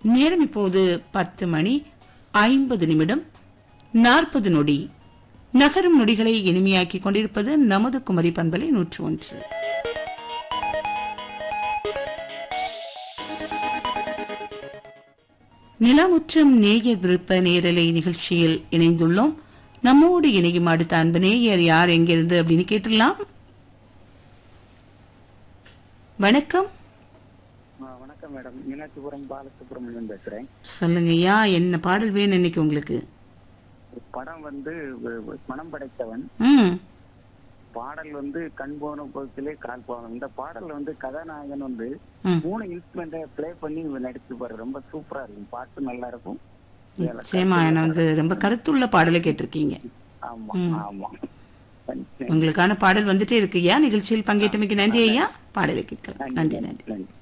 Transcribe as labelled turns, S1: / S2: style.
S1: நேரம் இப்போது பத்து மணி ஐம்பது நிமிடம் நாற்பது நொடி நகரும் நொடிகளை இனிமையாக்கிக் கொண்டிருப்பது நமது குமரி பண்பலை நூற்று ஒன்று நிலாமுற்றம் நேய விருப்ப நேரலை நிகழ்ச்சியில் இணைந்துள்ளோம் நம்மோடு இணையும் அடுத்த அன்பு நேயர் யார் எங்கிருந்து அப்படின்னு கேட்டுடலாம் வணக்கம்
S2: ஆ, வணக்கம் மேடம் மீனாட்சிபுரம் பாலசுப்ரமணியன் பேசுறேன்
S1: சொல்லுங்க ஐயா என்ன பாடல் வேணும் இன்னைக்கு உங்களுக்கு
S2: ஒரு படம் வந்து வ- வ- மனம் படைத்தவன்
S1: ம்
S2: பாடல் வந்து கண் போன போக்கிலே கால் போனோம் இந்த பாடல் வந்து கதாநாயகன் வந்து
S1: ம்
S2: மூணு இன்ஸ்ட்ருமெண்ட்டை ப்ளே பண்ணி நடிச்சு பாரு ரொம்ப சூப்பரா இருக்கும் பாட்டு நல்லா இருக்கும்
S1: நிச்சயமா என்ன வந்து ரொம்ப கருத்துள்ள பாடலை கேட்டிருக்கீங்க
S2: ஆமா ஆமா
S1: உங்களுக்கான பாடல் வந்துட்டே இருக்கு ஐயா நிகழ்ச்சியில் பங்கேற்றமைக்கு நன்றி ஐயா பாடலை கேட்கலாம் நன்றி நன்றி
S2: நன்றி